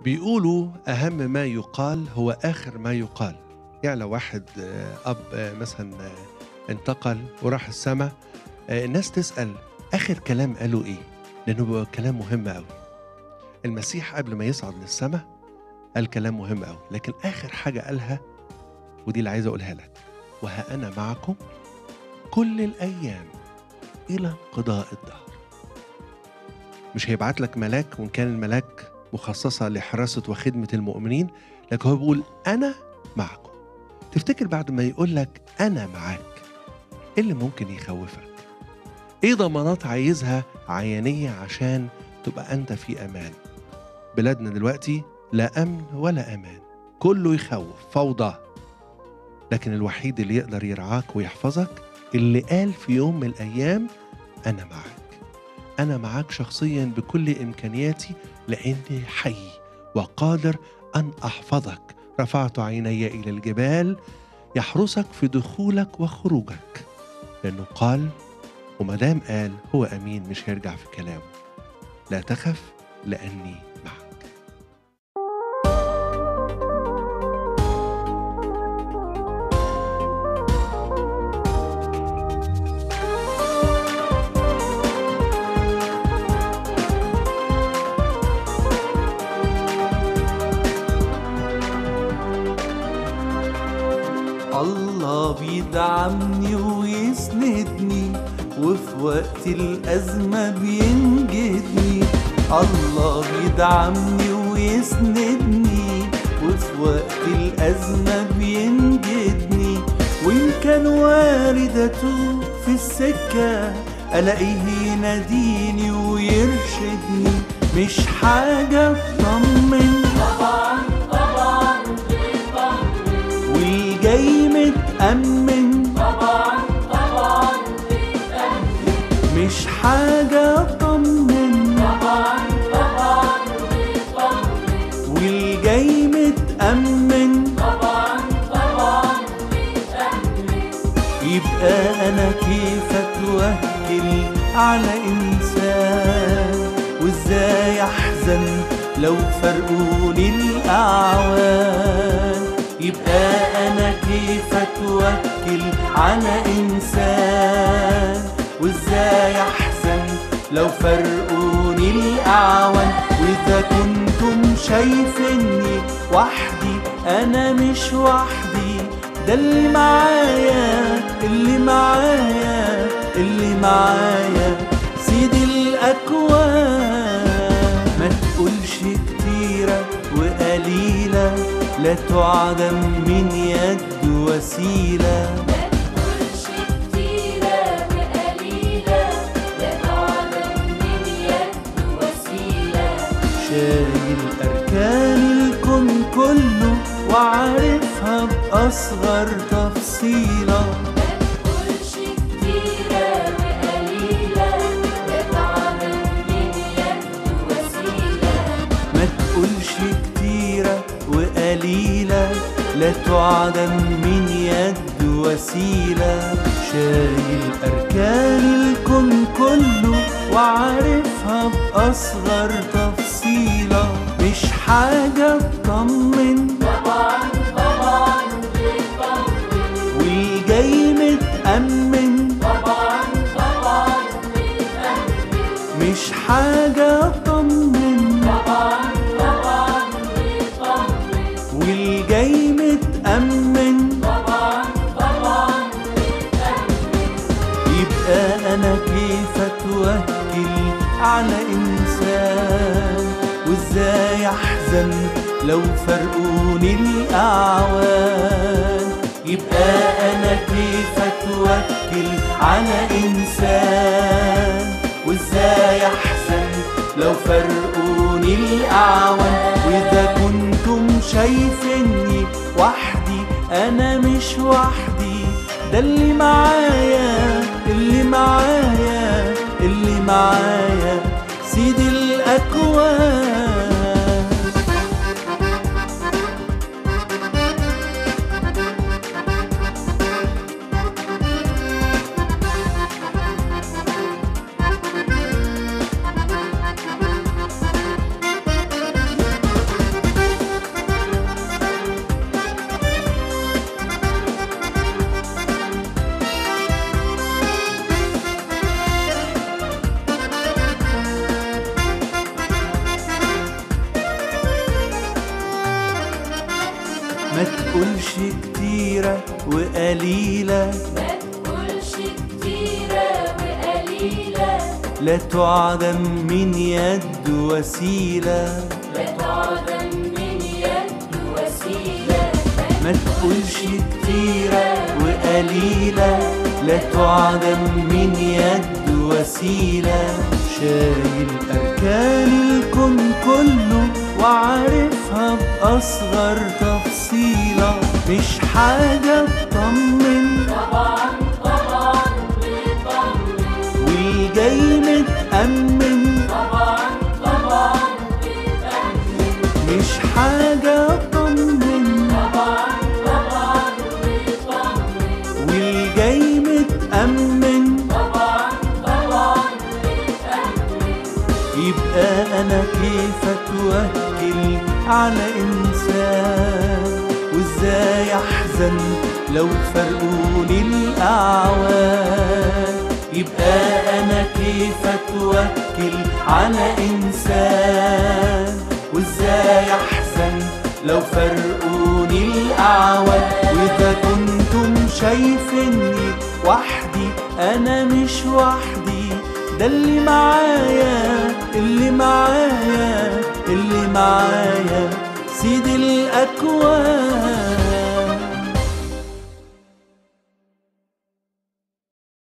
بيقولوا أهم ما يقال هو آخر ما يقال يعني لو واحد آه، أب آه، مثلا آه، انتقل وراح السماء آه، الناس تسأل آخر كلام قالوا إيه لأنه بيبقى كلام مهم أوي المسيح قبل ما يصعد للسماء قال كلام مهم أوي لكن آخر حاجة قالها ودي اللي عايز أقولها لك وها أنا معكم كل الأيام إلى انقضاء الدهر مش هيبعت لك ملاك وإن كان الملاك مخصصة لحراسة وخدمة المؤمنين لكن هو بيقول أنا معكم تفتكر بعد ما يقول لك أنا معاك إيه اللي ممكن يخوفك إيه ضمانات عايزها عيانية عشان تبقى أنت في أمان بلادنا دلوقتي لا أمن ولا أمان كله يخوف فوضى لكن الوحيد اللي يقدر يرعاك ويحفظك اللي قال في يوم من الأيام أنا معاك أنا معاك شخصيا بكل إمكانياتي لأني حي وقادر أن أحفظك رفعت عيني إلى الجبال يحرسك في دخولك وخروجك لأنه قال وما دام قال هو أمين مش هيرجع في كلامه لا تخف لأني معك الله بيدعمني ويسندني وفي وقت الأزمة بينجدني الله بيدعمني ويسندني وفي وقت الأزمة بينجدني وإن كان واردته في السكة ألاقيه يناديني ويرشدني مش حاجة تطمن والجاي متأمن مش حاجة أطمن والجاي متأمن يبقى أنا كيف أتوكل على إنسان وإزاي أحزن لو فرقوني الأعوان يبقى أنا كيف أتوكل على إنسان وإزاي أحزن لو فرقوني الأعوان وإذا كنتم شايفيني وحدي أنا مش وحدي ده اللي معايا اللي معايا اللي معايا سيد الأكوان ما تقولش كتيرة وقليلة لا تعدم من يد وسيلة ما تقولش كتيرة وقليلة لا تعلم من يد وسيلة شايل أركان الكون كله وعارفها بأصغر تفصيلة ما تقولش كتيرة وقليلة لا تعلم من يد وسيلة ما تقولش كتيرة وقليلة لا تعدم من يد وسيلة شايل أركان الكون كله وعارفها بأصغر تفصيلة مش حاجة تطمن طبعا طبعا بتطمن والجاي متأمن طبعا طبعا بتأمن مش حاجة تطمن طبعا طبعا بتطمن والجاي متأمن طبعا طبعا بتأمن يبقى أنا كيف أتوكل على إنسان وإزاي أحزن لو فرقوني الأعوان يبقى أنا كيف أتوكل على إنسان وإزاي أحزن لو فرقوني الأعوان وإذا كنتم شايفيني وحدي أنا مش وحدي ده اللي معايا اللي معايا اللي معايا سيد الأكوان كتيرة وقليلة ما تقولش كتيرة وقليلة لا تعدم من يد وسيلة لا تعدم من يد وسيلة ما تقولش كتيرة وقليلة لا تعدم من يد وسيلة شايل أركان الكون كله وعارفها بأصغر تفصيلة مش حاجة تطمن طبعا طبعا بيطمن والجاي متأمن طبعا طبعا بيطمن مش حاجة تطمن طبعا طبعا بيطمن والجاي متأمن طبعا طبعا بيطمن يبقى أنا كيف أتوكل على إنسان وإزاي أحزن لو فرقوني الأعوان يبقى أنا كيف أتوكل على إنسان وإزاي أحزن لو فرقوني الأعوان وإذا كنتم شايفيني وحدي أنا مش وحدي ده اللي معايا اللي معايا اللي معايا سيد الأكوان